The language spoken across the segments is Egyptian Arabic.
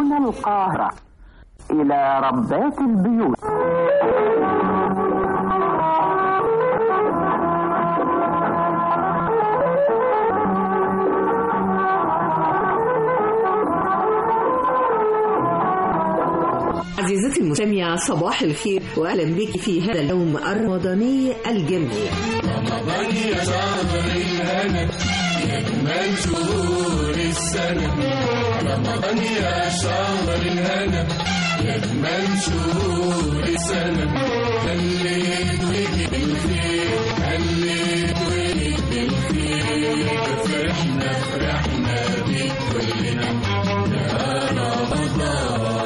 من القاهرة إلى ربات البيوت عزيزتي المستمعة صباح الخير وأهلا بك في هذا اليوم الرمضاني الجميل رمضان يا شهر الهنا يجمل شهور السنة رمضان يا شهر الهنا يجمل شهور السنة هليت وجه بالخير هليت وجه بالخير فرحنا فرحنا بيك كلنا يا رمضان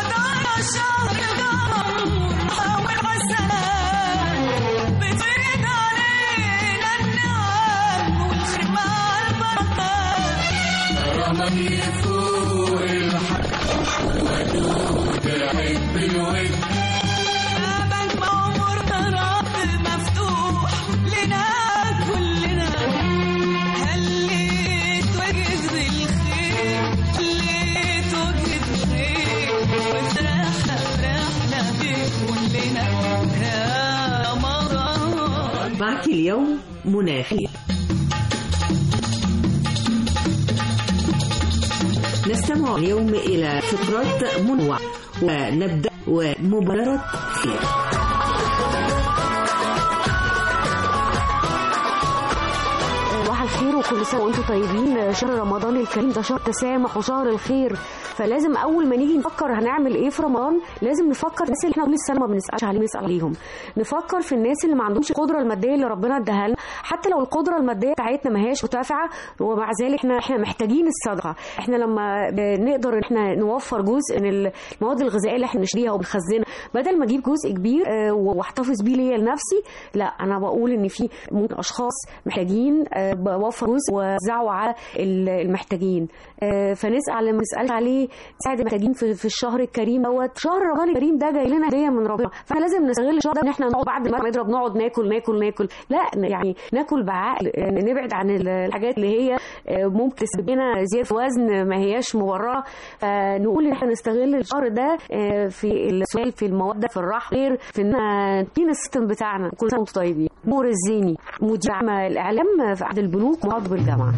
رمضان يفوق الحق ودود عيد بالود معك اليوم منى خليل نستمع اليوم إلى فقرات منوعة ونبدأ ومبادرة خير صباح الخير وكل سنه وانتم طيبين شهر رمضان الكريم ده شهر تسامح وشهر الخير فلازم اول ما نيجي نفكر هنعمل ايه في رمضان لازم نفكر الناس اللي احنا طول السنه ما بنسالش عليهم نسال عليهم نفكر في الناس اللي ما عندهمش القدره الماديه اللي ربنا اداها لنا حتى لو القدره الماديه بتاعتنا ما هياش مرتفعه ومع ذلك احنا احنا محتاجين الصدقه احنا لما نقدر ان احنا نوفر جزء من المواد الغذائيه اللي احنا بنشتريها وبنخزنها بدل ما اجيب جزء كبير آه، واحتفظ بيه ليا لنفسي لا انا بقول ان في ممكن اشخاص محتاجين آه، بوفر جزء واوزعه على ال- المحتاجين آه، فنسال لما نسال عليه نساعد المحتاجين في, في الشهر الكريم دوت شهر رمضان الكريم ده جاي لنا هديه من ربنا فاحنا لازم نستغل الشهر ده ان احنا نقعد بعد ما نضرب نقعد ناكل ناكل ناكل لا يعني ناكل بعقل آه، نبعد عن ال- الحاجات اللي هي آه، ممكن تسبب لنا زياده في وزن ما هياش مبرره فنقول ان احنا نستغل الشهر ده آه، في السؤال في الموده في الراحه غير في ان فينا السيستم بتاعنا كل سنه وانتم طيبين نور الزيني مدير عام الاعلام في احد البنوك معاض بالجامعه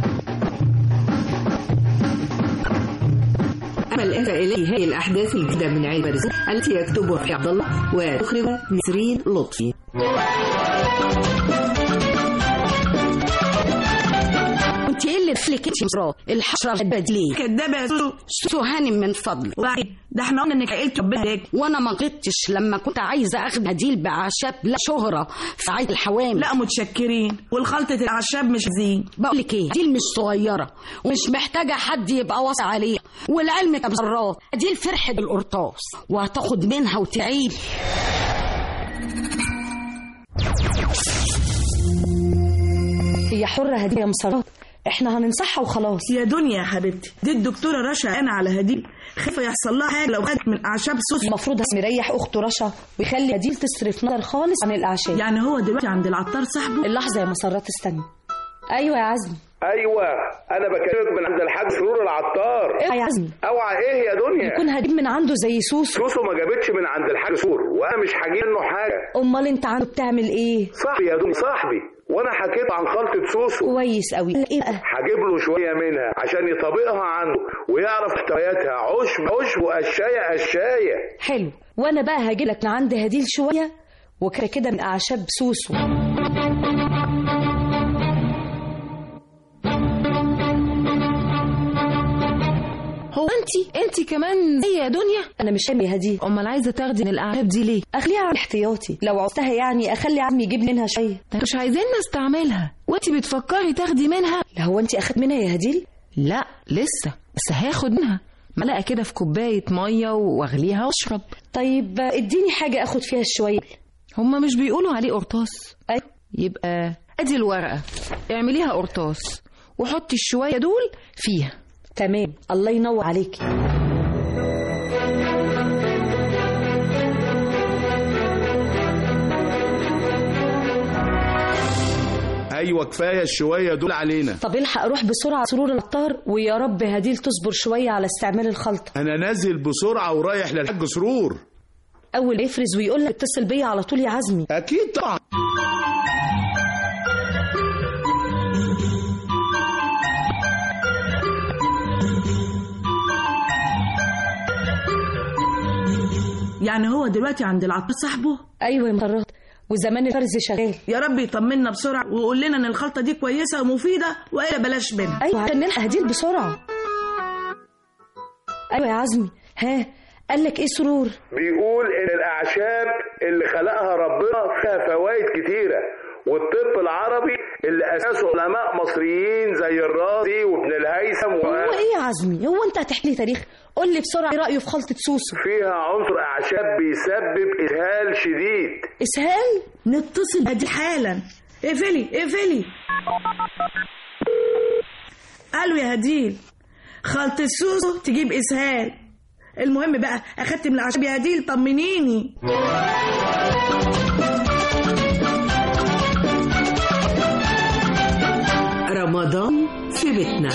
أما الآن إليه هذه الأحداث الجديدة من عيد باريس التي يكتبها في عبد الله وتخرجها نسرين لطفي انت ايه اللي دخلك انت مصرات الحشره البدي ليه كدابه يا سوسو سو هانم من فضلك وبعدين ده احنا قلنا انك عقلت ربنا عليك وانا ما غلطتش لما كنت عايزه اخد هديل بعشاب لا شهره في عيد الحوامل لا متشكرين والخلطة الأعشاب مش زين بقول لك ايه دي مش صغيره ومش محتاجه حد يبقى واصي عليها والعلم كبزرات دي الفرحه بالقرطاس وهتاخد منها وتعيل هي حرة هدية يا مسارات احنا هننصحها وخلاص يا دنيا يا حبيبتي دي الدكتورة رشا أنا على هديل خايفة يحصل لها حاجة لو خدت من أعشاب سوسو المفروض مريح اخته رشا ويخلي هديل تصرف نظر خالص عن الاعشاب يعني هو دلوقتي عند العطار صاحبه اللحظة يا مسارات استني ايوه يا عزمي ايوه انا بكلمك من عند الحاج سرور العطار اوعى يا عزمي اوعى ايه يا دنيا يكون هجيب من عنده زي سوسو سوسو ما جابتش من عند الحاج سرور وانا مش هجيب منه حاجه امال انت عنده بتعمل ايه صاحبي يا دنيا صاحبي وانا حكيت عن خلطه سوسو كويس قوي ايه بقى هجيب له شويه منها عشان يطبقها عنده ويعرف محتوياتها عشب عشب وقشايه قشايه حلو وانا بقى هجيب لك من عند هديل شوية وكده كده من اعشاب سوسو هو انت انت كمان زي يا دنيا انا مش فاهمه يا هديل امال عايزه تاخدي من الاعشاب دي ليه اخليها عن احتياطي لو عوزتها يعني اخلي عمي يجيب منها شويه ده مش عايزين نستعملها وانت بتفكري تاخدي منها لا هو انت اخدت منها يا هديل لا لسه بس هاخد منها معلقه كده في كوبايه ميه واغليها واشرب طيب اديني حاجه اخد فيها الشويه هما مش بيقولوا عليه قرطاس أي. يبقى ادي الورقه اعمليها قرطاس وحطي الشويه دول فيها تمام الله ينور عليكي ايوه كفايه الشويه دول علينا طب الحق اروح بسرعه سرور العطار ويا رب هديل تصبر شويه على استعمال الخلطه انا نازل بسرعه ورايح للحاج سرور اول ما يفرز ويقول لك اتصل بيا على طول يا عزمي اكيد طبعا يعني هو دلوقتي عند العطار صاحبه ايوه يا مرات وزمان الفرز شغال يا رب يطمنا بسرعه ويقول لنا ان الخلطه دي كويسه ومفيده والا بلاش منها ايوه عشان نلحق هديل بسرعه ايوه يا عزمي ها قال لك ايه سرور بيقول ان الاعشاب اللي خلقها ربنا فيها فوائد كتيره والطب العربي اللي اساسه علماء مصريين زي الرازي وابن الهيثم و... هو ايه يا عزمي هو انت هتحكي لي تاريخ قول لي بسرعه ايه رايه في خلطه سوسو فيها عنصر اعشاب بيسبب اسهال شديد اسهال نتصل بهدي حالا اقفلي اقفلي قالوا يا هديل خلطة سوسو تجيب اسهال المهم بقى اخدت من الاعشاب يا هديل طمنيني رمضان في بيتنا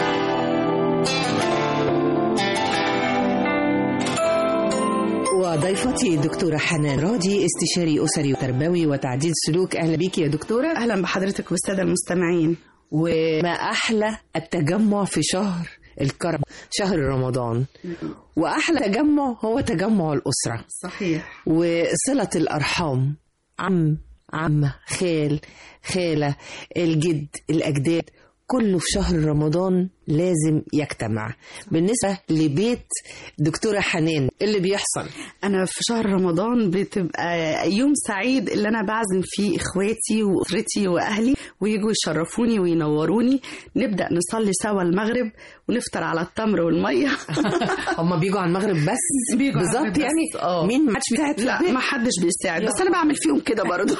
وضيفتي الدكتورة حنان راضي استشاري أسري وتربوي وتعديل سلوك أهلا بيكي يا دكتورة أهلا بحضرتك والسادة المستمعين وما أحلى التجمع في شهر الكرم شهر رمضان وأحلى تجمع هو تجمع الأسرة صحيح وصلة الأرحام عم عمة خال خالة الجد الأجداد كله في شهر رمضان لازم يجتمع بالنسبة لبيت دكتورة حنان إيه اللي بيحصل أنا في شهر رمضان بتبقى يوم سعيد اللي أنا بعزم فيه إخواتي وأسرتي وأهلي ويجوا يشرفوني وينوروني نبدأ نصلي سوا المغرب ونفطر على التمر والمية هما بيجوا على المغرب بس بيجوا على بالظبط المغرب يعني بس. آه. مين ما حدش بيساعد في لا البيت؟ ما حدش بيساعد بس أنا بعمل فيهم كده برضو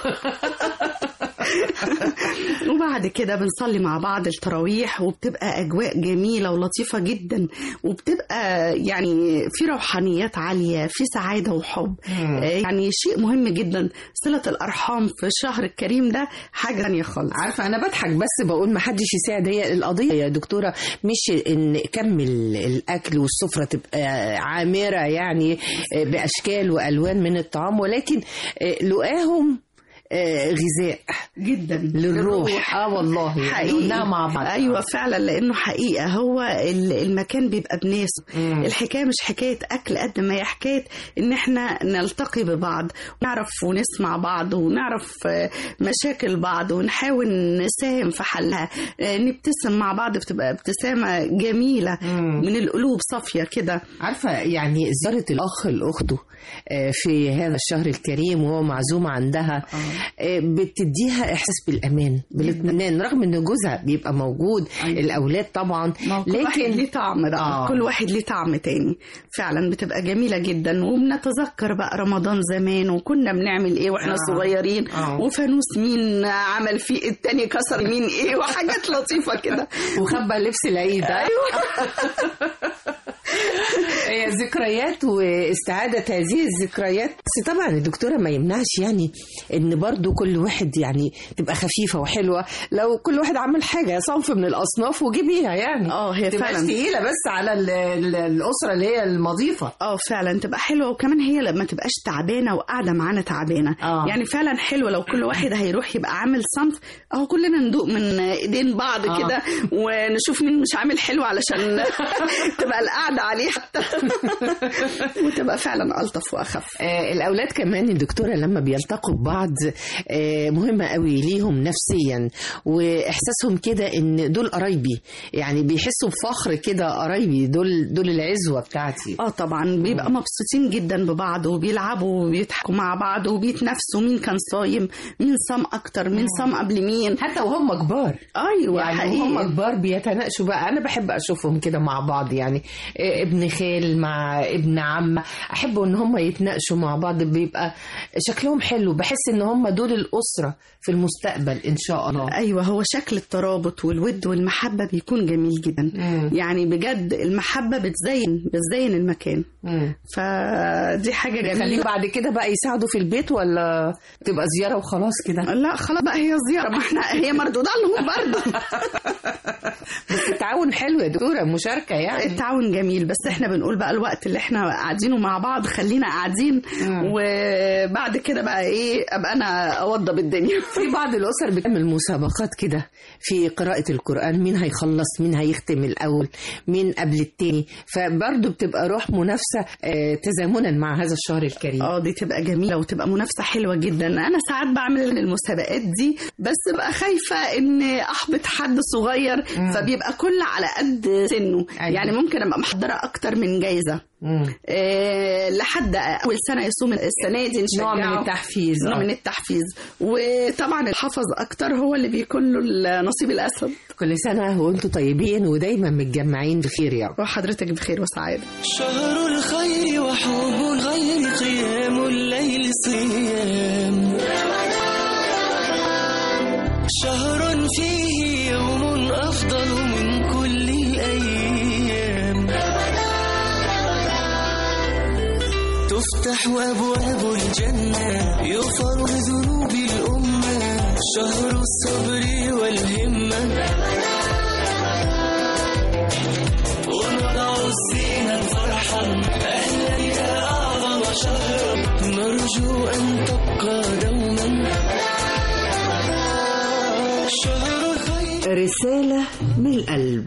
وبعد كده بنصلي مع بعض التراويح وبتبقى أجواء جميلة ولطيفة جدا وبتبقى يعني في روحانيات عالية في سعادة وحب مم. آه، يعني شيء مهم جدا صلة الأرحام في الشهر الكريم ده حاجة ثانية خالص عارفة أنا بضحك بس بقول ما حدش يساعد هي القضية يا دكتورة مش إن كم ال- الأكل والسفرة تبقى عامرة يعني بأشكال وألوان من الطعام ولكن لقاهم آه، غذاء جدا للروح اه والله يعني حقيقي قلناها مع بعض ايوه فعلا لانه حقيقه هو ال- المكان بيبقى بناس مم. الحكايه مش حكايه اكل قد ما هي حكايه ان احنا نلتقي ببعض ونعرف ونسمع بعض ونعرف آه، مشاكل بعض ونحاول نساهم في حلها آه، نبتسم مع بعض بتبقى ابتسامه جميله مم. من القلوب صافيه كده عارفة يعني زيارة الأخ لأخته آه، في هذا الشهر الكريم وهو معزوم عندها آه، بتديها إحساس بالأمان بالاطمئنان رغم إن جوزها بيبقى موجود الأولاد طبعا كل واحد ليه طعم بقى آه. آه. كل واحد ليه طعم تاني فعلا بتبقى جميلة جدا وبنتذكر بقى رمضان زمان وكنا بنعمل ايه واحنا آه. آه. صغيرين آه. آه. وفانوس مين عمل فيه التاني كسر مين ايه وحاجات لطيفة كده وخبى لبس العيد ايوه هي ذكريات واستعادة هذه الذكريات بس طبعا الدكتورة ما يمنعش يعني ان برضو كل واحد يعني تبقى خفيفة وحلوة لو كل واحد عمل حاجة صنف من الأصناف وجيبيها يعني اه هي تبقاش فعلا تقيلة بس على ال- ال- الأسرة اللي هي المضيفة اه فعلا تبقى حلوه وكمان هي لما تبقاش تعبانه وقاعده معانا تعبانه آه. يعني فعلا حلوه لو كل واحد هيروح يبقى عامل صنف اهو كلنا ندوق من ايدين بعض آه. كده ونشوف مين مش عامل حلو علشان تبقى القعده عليه حتى وتبقى فعلا الطف واخف آه الأولاد كمان الدكتورة لما بيلتقوا ببعض آه مهمة قوي ليهم نفسيا وإحساسهم كده إن دول قرايبي يعني بيحسوا بفخر كده قرايبي دول دول العزوة بتاعتي اه طبعا بيبقى مبسوطين جدا ببعض وبيلعبوا وبيضحكوا مع بعض وبيتنافسوا مين كان صايم مين صام اكتر مين صام قبل مين حتى وهم كبار ايوه يعني حقيقي وهم كبار بيتناقشوا بقى انا بحب اشوفهم كده مع بعض يعني آه، ابن خال مع مع ابن عم احب ان هم يتناقشوا مع بعض بيبقى شكلهم حلو بحس ان هم دول الاسره في المستقبل ان شاء الله ايوه هو شكل الترابط والود والمحبه بيكون جميل جدا مم. يعني بجد المحبه بتزين بتزين المكان مم. فدي حاجه خليه جميله بعد كده بقى يساعدوا في البيت ولا تبقى زياره وخلاص كده لا خلاص بقى هي زياره ما احنا هي مردوده لهم برضه بس التعاون حلو يا دكتوره مشاركه يعني التعاون جميل بس احنا بنقول بقى الوقت اللي احنا قاعدينه مع بعض خلينا قاعدين وبعد كده بقى ايه ابقى انا اوضب الدنيا في بعض الاسر بتعمل مسابقات كده في قراءه القران مين هيخلص مين هيختم الاول مين قبل التاني فبرضه بتبقى روح منافسه آه، تزامنا مع هذا الشهر الكريم اه دي تبقى جميله وتبقى منافسه حلوه جدا انا ساعات بعمل المسابقات دي بس ببقى خايفه ان احبط حد صغير فبيبقى كل على قد سنه أيوة. يعني ممكن ابقى محضره اكتر من جايزه مم. إيه لحد اول سنه يصوم السنه دي نشجعه نوع من التحفيز نوع آه. من التحفيز وطبعا الحفظ اكتر هو اللي بيكون له النصيب الاسود كل سنه وانتم طيبين ودايما متجمعين بخير يا رب وحضرتك بخير وسعاده شهر الخير وحب الغير قيام الليل صيام شهر فيه يوم أفضل من كل الأيام تفتح أبواب الجنة يغفر ذنوب الأمة شهر الصبر والهمة ونضع الزينة فرحا أهلا يا أعظم شهر نرجو أن تبقى دوما شهر خير رساله من القلب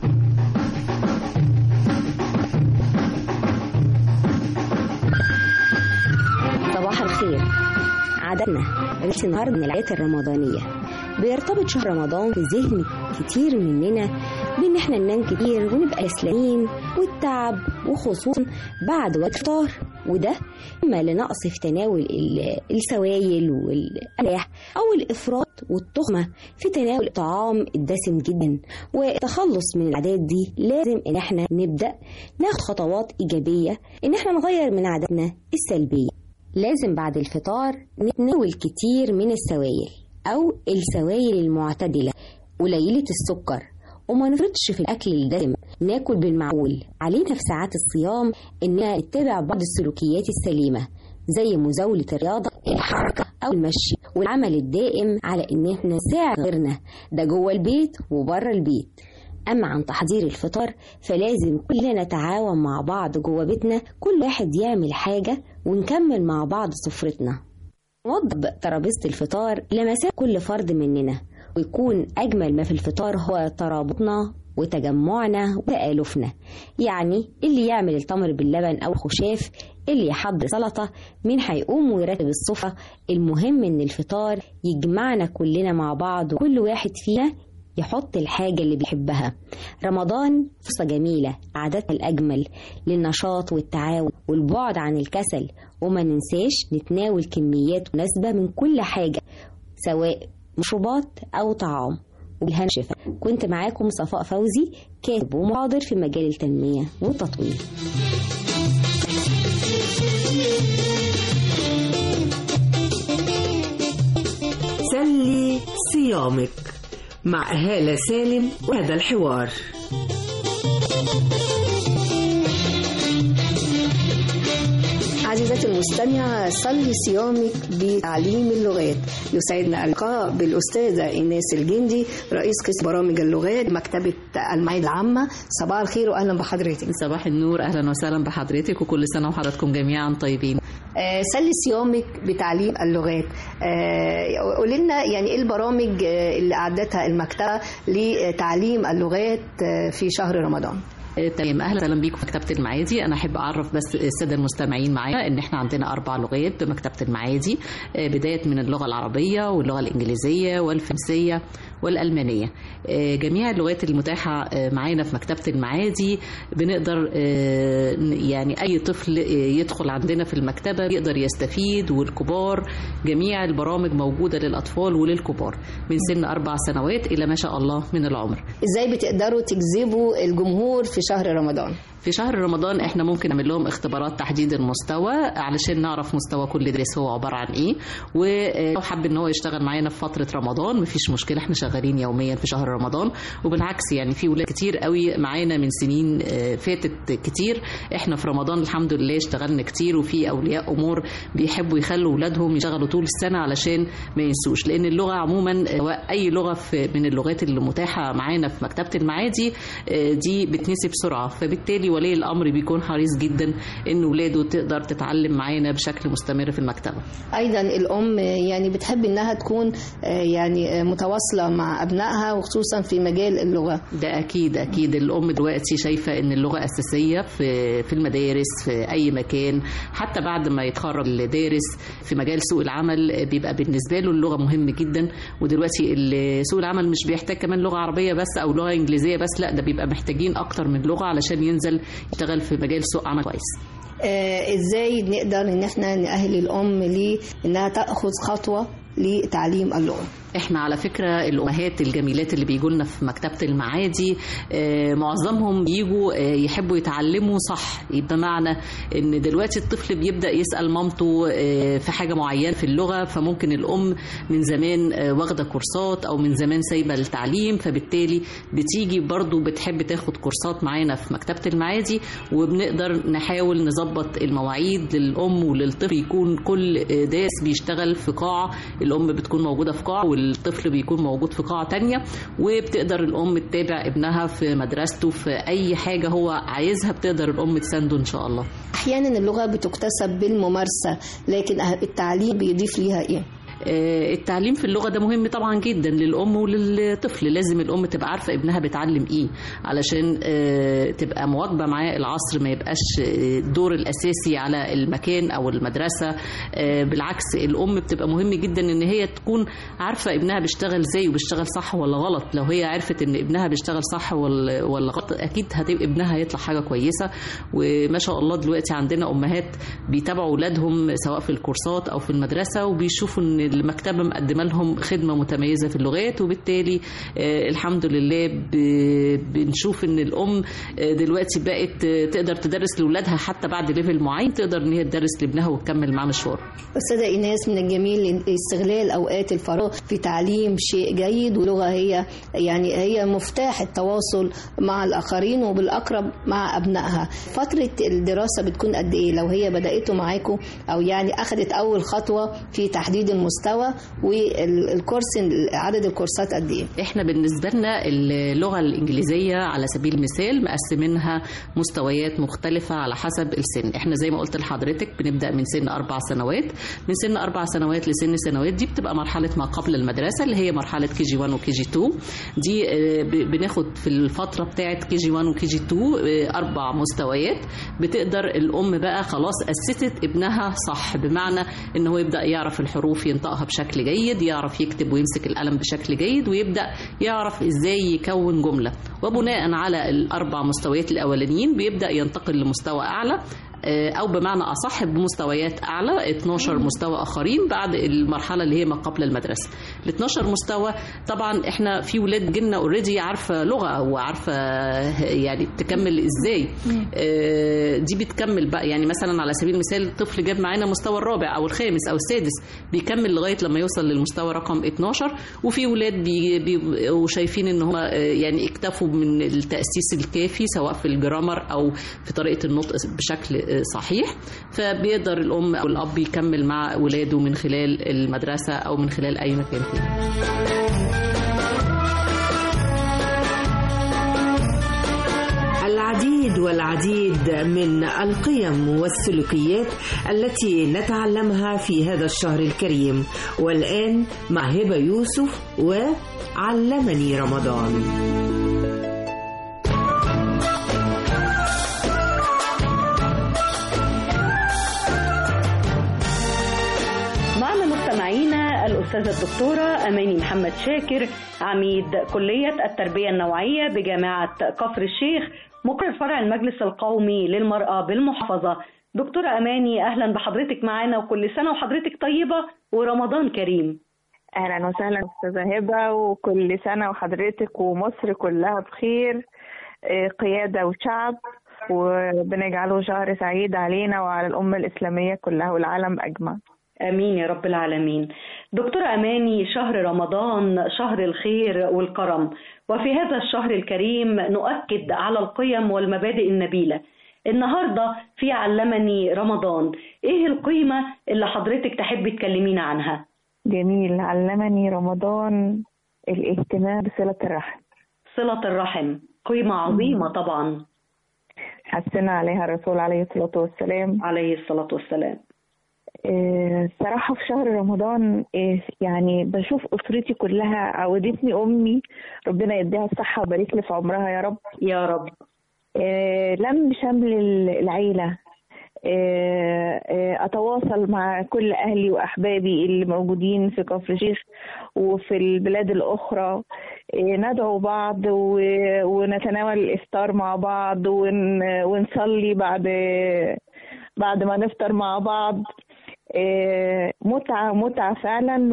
صباح الخير عادتنا رئيس النهارده من العادات الرمضانية بيرتبط شهر رمضان في ذهن كتير مننا بإن احنا ننام كتير ونبقى كسلانين والتعب وخصوصا بعد وقت الفطار وده إما لنقص في تناول ال- السوائل والأملاح أو الإفراط والتخمة في تناول الطعام الدسم جدا والتخلص من العادات دي لازم إن احنا نبدأ ناخد خطوات إيجابية إن احنا نغير من عاداتنا السلبية لازم بعد الفطار نتناول كتير من السوائل أو السوائل المعتدلة قليلة السكر وما نفرطش في الأكل الدسم ناكل بالمعقول علينا في ساعات الصيام إننا نتبع بعض السلوكيات السليمة زي مزاولة الرياضة الحركة أو المشي والعمل الدائم على إن احنا نساعد غيرنا ده جوه البيت وبره البيت أما عن تحضير الفطار فلازم كلنا نتعاون مع بعض جوه بيتنا كل واحد يعمل حاجة ونكمل مع بعض سفرتنا نوضب ترابيزة الفطار لمسات كل فرد مننا ويكون أجمل ما في الفطار هو ترابطنا وتجمعنا وتآلفنا يعني اللي يعمل التمر باللبن أو خشاف اللي يحضر سلطة مين هيقوم ويرتب السفرة المهم إن الفطار يجمعنا كلنا مع بعض وكل واحد فينا يحط الحاجة اللي بيحبها رمضان فرصة جميلة عادتنا الأجمل للنشاط والتعاون والبعد عن الكسل وما ننساش نتناول كميات مناسبة من كل حاجة سواء مشروبات أو طعام وبالهنا شفا كنت معاكم صفاء فوزي كاتب ومحاضر في مجال التنمية والتطوير سلي صيامك مع هالة سالم وهذا الحوار عزيزتي المستمعة صلي صيامك بتعليم اللغات يسعدنا اللقاء بالأستاذة إيناس الجندي رئيس قسم برامج اللغات مكتبة المعاهد العامة صباح الخير وأهلا بحضرتك صباح النور اهلا وسهلا بحضرتك وكل سنه وحضراتكم جميعا طيبين آه، سلي صيامك بتعليم اللغات آه، قولي لنا يعني ايه البرامج آه، اللي اعدتها المكتبه لتعليم اللغات آه، في شهر رمضان آه، تمام اهلا وسهلا بيكم في مكتبه المعادي انا احب اعرف بس الساده المستمعين معايا ان احنا عندنا اربع لغات بمكتبه المعادي آه، بدايه من اللغه العربيه واللغه الانجليزيه والفرنسيه والالمانيه آه، جميع اللغات المتاحه آه، معانا في مكتبه المعادي بنقدر آه، يعني اي طفل آه، يدخل عندنا في المكتبه يقدر يستفيد والكبار جميع البرامج موجوده للاطفال وللكبار من سن اربع سنوات الى ما شاء الله من العمر ازاي بتقدروا تجذبوا الجمهور في شهر رمضان في شهر رمضان احنا ممكن نعمل لهم اختبارات تحديد المستوى علشان نعرف مستوى كل درس هو عباره عن ايه ولو حب ان هو يشتغل معانا في فتره رمضان مفيش مشكله احنا شغالين يوميا في شهر رمضان وبالعكس يعني في ولاد كتير قوي معانا من سنين آه، فاتت كتير احنا في رمضان الحمد لله اشتغلنا كتير وفي اولياء امور بيحبوا يخلوا اولادهم يشتغلوا طول السنه علشان ما ينسوش لان اللغه عموما سواء اي لغه في من اللغات اللي متاحه معانا في مكتبه المعادي آه، دي بتنسي بسرعه فبالتالي ولي الامر بيكون حريص جدا ان ولاده تقدر تتعلم معانا بشكل مستمر في المكتبه ايضا الام يعني بتحب انها تكون آه، يعني آه، متواصله مع ابنائها وخصوصا في مجال اللغه ده اكيد اكيد الام دلوقتي شايفه ان اللغه اساسيه في في المدارس في اي مكان حتى بعد ما يتخرج الدارس في مجال سوق العمل بيبقى بالنسبه له اللغه مهم جدا ودلوقتي ال- سوق العمل مش بيحتاج كمان لغه عربيه بس او لغه انجليزيه بس لا ده بيبقى محتاجين اكتر من لغه علشان ينزل يشتغل في مجال سوق عمل كويس آه، ازاي نقدر ان احنا نأهل الام لانها تاخذ خطوه لتعليم اللغه احنا على فكره الامهات الجميلات اللي بيجوا لنا في مكتبه المعادي آه، معظمهم بيجوا آه، يحبوا يتعلموا صح بمعنى ان دلوقتي الطفل بيبدا يسال مامته آه، في حاجه معينه في اللغه فممكن الام من زمان آه، واخده كورسات او من زمان سايبه التعليم فبالتالي بتيجي برضو بتحب تاخد كورسات معانا في مكتبه المعادي وبنقدر نحاول نظبط المواعيد للام وللطفل يكون كل آه، دارس بيشتغل في قاعه الام بتكون موجوده في قاعه والطفل بيكون موجود في قاعه تانية وبتقدر الام تتابع ابنها في مدرسته في اي حاجه هو عايزها بتقدر الام تسانده ان شاء الله احيانا اللغه بتكتسب بالممارسه لكن التعليم بيضيف ليها ايه آه، التعليم في اللغه ده مهم طبعا جدا للام وللطفل لازم الام تبقى عارفه ابنها بيتعلم ايه علشان آه، تبقى مواكبه معاه العصر ما يبقاش آه، الدور الاساسي على المكان او المدرسه آه، بالعكس الام بتبقى مهم جدا ان هي تكون عارفه ابنها بيشتغل ازاي وبيشتغل صح ولا غلط لو هي عرفت ان ابنها بيشتغل صح ولا ولا غلط اكيد هتبقى ابنها هيطلع حاجه كويسه وما شاء الله دلوقتي عندنا امهات بيتابعوا اولادهم سواء في الكورسات او في المدرسه وبيشوفوا ان المكتبه مقدمه لهم خدمه متميزه في اللغات وبالتالي آه، الحمد لله ب- بنشوف ان الام آه، دلوقتي بقت آه، تقدر تدرس لاولادها حتى بعد ليفل معين تقدر ان هي تدرس لابنها وتكمل معاه مشوار أستاذة إيناس من الجميل استغلال أوقات الفراغ في تعليم شيء جيد واللغة هي يعني هي مفتاح التواصل مع الآخرين وبالأقرب مع أبنائها فترة الدراسة بتكون قد إيه لو هي بدأته معاكم أو يعني أخذت أول خطوة في تحديد المستوى والكورس عدد الكورسات قد إيه احنا بالنسبه لنا اللغه الانجليزيه على سبيل المثال مقسمينها مستويات مختلفه على حسب السن احنا زي ما قلت لحضرتك بنبدا من سن اربع سنوات من سن اربع سنوات لسن سنوات دي بتبقى مرحله ما قبل المدرسه اللي هي مرحله كي جي 1 وكي جي 2 دي آه، ب- بناخد في الفتره بتاعه كي جي 1 وكي جي 2 آه، اربع مستويات بتقدر الام بقى خلاص اسست ابنها صح بمعنى ان هو يبدا يعرف الحروف ينطقها بشكل جيد يعرف يكتب ويمسك القلم بشكل جيد ويبدا يعرف ازاي يكون جمله وبناء على الاربع مستويات الاولانيين بيبدا ينتقل لمستوى اعلى آه، او بمعنى اصح بمستويات اعلى 12 مستوى اخرين بعد المرحله اللي هي ما قبل المدرسه ال 12 مستوى طبعا احنا في ولاد جيلنا اوريدي عارفه لغه وعارفه يعني بتكمل ازاي آه، دي بتكمل بقى يعني مثلا على سبيل المثال طفل جاب معانا مستوى الرابع او الخامس او السادس بيكمل لغايه لما يوصل للمستوى رقم 12 وفي ولاد بي- بيبقوا شايفين ان هم يعني اكتفوا من التاسيس الكافي سواء في الجرامر او في طريقه النطق بشكل آه، صحيح فبيقدر الام او الاب يكمل مع ولاده من خلال المدرسه او من خلال اي مكان تاني العديد والعديد من القيم والسلوكيات التي نتعلمها في هذا الشهر الكريم والآن مع هبة يوسف وعلمني رمضان معنا مستمعينا الأستاذة الدكتورة أماني محمد شاكر عميد كلية التربية النوعية بجامعة كفر الشيخ مقر فرع المجلس القومي للمرأة بالمحافظة دكتورة أماني أهلا بحضرتك معانا وكل سنة وحضرتك طيبة ورمضان كريم اهلا وسهلا استاذه هبه وكل سنه وحضرتك ومصر كلها بخير آه، قياده وشعب وربنا يجعله شهر سعيد علينا وعلى الأمة الإسلامية كلها والعالم أجمع امين يا رب العالمين دكتورة اماني شهر رمضان شهر الخير والكرم وفي هذا الشهر الكريم نؤكد على القيم والمبادئ النبيله النهارده في علمني رمضان ايه القيمه اللي حضرتك تحبي تكلمينا عنها جميل علمني رمضان الاهتمام بصلة الرحم صله الرحم قيمه عظيمه طبعا حسنا عليها الرسول عليه الصلاة والسلام عليه الصلاه والسلام آه، صراحة في شهر رمضان آه، يعني بشوف أسرتي كلها عودتني أمي ربنا يديها الصحة ويبارك لي في عمرها يا رب يا رب آه، لم شمل العيلة آه، آه، أتواصل مع كل أهلي وأحبابي اللي موجودين في كفر الشيخ وفي البلاد الأخرى آه، ندعو بعض و- ونتناول الإفطار مع بعض ون- ونصلي بعد بعد ما نفطر مع بعض آه، متعة متعة فعلا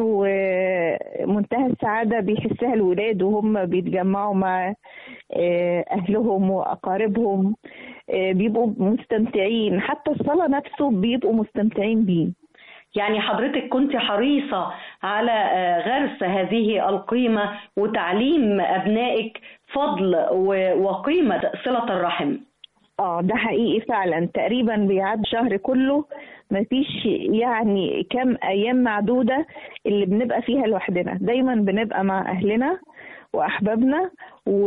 ومنتهى السعادة بيحسها الولاد وهم بيتجمعوا مع آه، أهلهم وأقاربهم آه، بيبقوا مستمتعين حتى الصلاة نفسه بيبقوا مستمتعين بيه يعني حضرتك كنت حريصة على آه، غرس هذه القيمة وتعليم أبنائك فضل و- وقيمة صلة الرحم اه ده حقيقي فعلا تقريبا بيعد شهر كله مفيش يعني كم ايام معدودة اللي بنبقى فيها لوحدنا دايما بنبقى مع اهلنا واحبابنا و...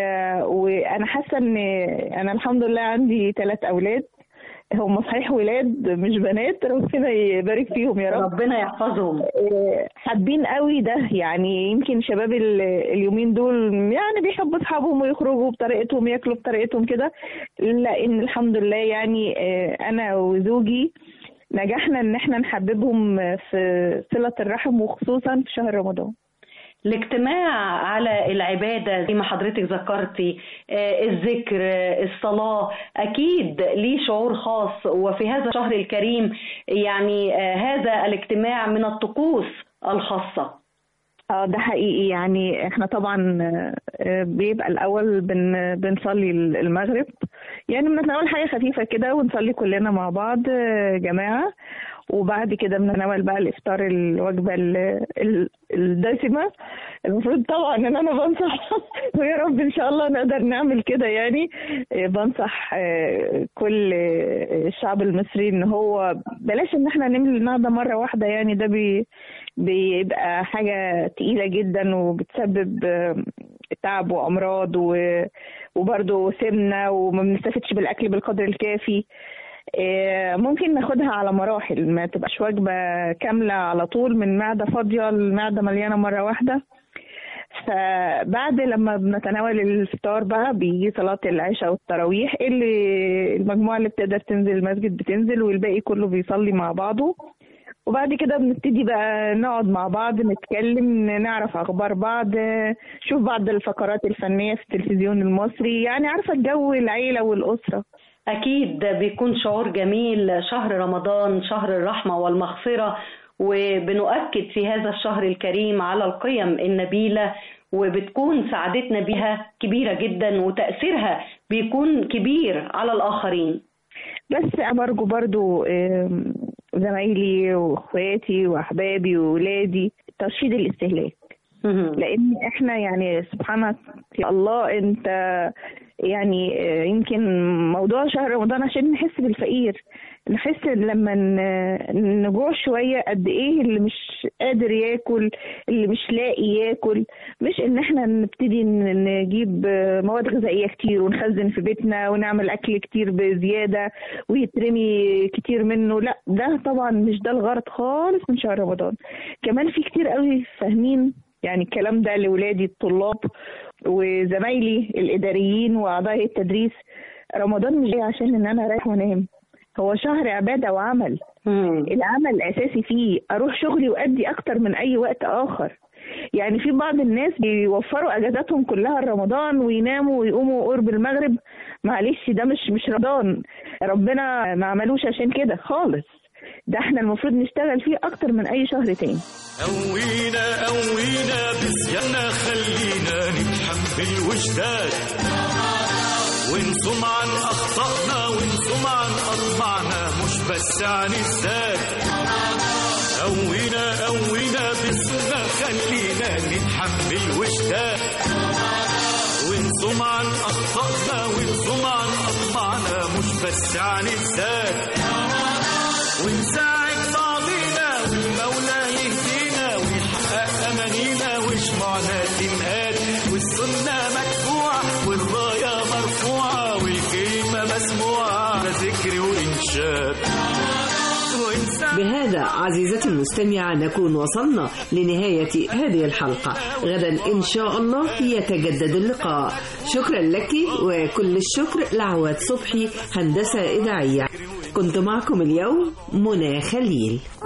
وانا حاسه ان انا الحمد لله عندي ثلاث اولاد هم صحيح ولاد مش بنات ربنا يبارك فيهم يا رب ربنا يحفظهم آه، حابين قوي ده يعني يمكن شباب ال- اليومين دول يعني بيحبوا اصحابهم ويخرجوا بطريقتهم ياكلوا بطريقتهم كده لان الحمد لله يعني آه، انا وزوجي نجحنا ان احنا نحببهم في صلة الرحم وخصوصا في شهر رمضان الاجتماع على العبادة زي ما حضرتك ذكرتي آه، الذكر آه، الصلاة أكيد ليه شعور خاص وفي هذا الشهر الكريم يعني آه، هذا الاجتماع من الطقوس الخاصة اه ده حقيقي يعني احنا طبعا آه، بيبقى الاول بن بنصلي المغرب يعني بنتناول حاجه خفيفه كده ونصلي كلنا مع بعض آه، جماعه وبعد كده بنتناول بقى الافطار الوجبه ال- ال- الدسمه المفروض طبعا ان انا بنصح ويا رب ان شاء الله نقدر نعمل كده يعني آه، بنصح آه، كل آه، الشعب المصري ان هو بلاش ان احنا نملي المعده مره واحده يعني ده بي بيبقى حاجة تقيلة جدا وبتسبب آه، تعب وأمراض و- وبرضه سمنة وما بنستفدش بالأكل بالقدر الكافي آه، ممكن ناخدها على مراحل ما تبقاش وجبة كاملة على طول من معدة فاضية المعدة مليانة مرة واحدة فبعد لما بنتناول الفطار بقى بيجي صلاة العشاء والتراويح اللي المجموعة اللي بتقدر تنزل المسجد بتنزل والباقي كله بيصلي مع بعضه وبعد كده بنبتدي بقى نقعد مع بعض نتكلم نعرف اخبار بعض شوف بعض الفقرات الفنيه في التلفزيون المصري يعني عارفه الجو العيله والاسره أكيد بيكون شعور جميل شهر رمضان شهر الرحمة والمغفرة وبنؤكد في هذا الشهر الكريم على القيم النبيلة وبتكون سعادتنا بها كبيرة جدا وتأثيرها بيكون كبير على الآخرين بس أنا برجو برضو آم، زمايلي واخواتي واحبابي وولادي ترشيد الاستهلاك لان احنا يعني سبحانك يا الله انت يعني آه، يمكن موضوع شهر رمضان عشان نحس بالفقير نحس لما ن- نجوع شويه قد ايه اللي مش قادر ياكل اللي مش لاقي ياكل مش ان احنا نبتدي ن- نجيب آه، مواد غذائيه كتير ونخزن في بيتنا ونعمل اكل كتير بزياده ويترمي كتير منه لا ده طبعا مش ده الغرض خالص من شهر رمضان كمان في كتير قوي فاهمين يعني الكلام ده لولادي الطلاب وزمايلي الاداريين واعضاء التدريس رمضان مش جاي عشان ان انا رايح وانام هو شهر عباده وعمل العمل الاساسي فيه اروح شغلي وادي اكتر من اي وقت اخر يعني في بعض الناس بيوفروا اجازاتهم كلها رمضان ويناموا ويقوموا قرب المغرب معلش ده مش مش رمضان ربنا ما عملوش عشان كده خالص ده احنا المفروض نشتغل فيه اكتر من اي شهر تاني قوينا قوينا بزيادنا خلينا نتحمل وجدان ونصوم عن أخطائنا ونصوم عن أطمعنا مش بس عن الذات قوينا قوينا بالسنة خلينا نتحمل واشتاق ونصوم عن أخطائنا ونصوم عن أطمعنا مش بس عن الذات ونساعد بعضينا والمولى يهدينا ويحقق أمانينا وشمعنا تنقاد والسنة مدفوعة والراية مرفوعة والكلمة مسموعة ذكر وإنشاد بهذا عزيزتي المستمعة نكون وصلنا لنهاية هذه الحلقة غدا إن شاء الله يتجدد اللقاء شكرا لك وكل الشكر لعواد صبحي هندسة إذاعية كنت معكم اليوم منى خليل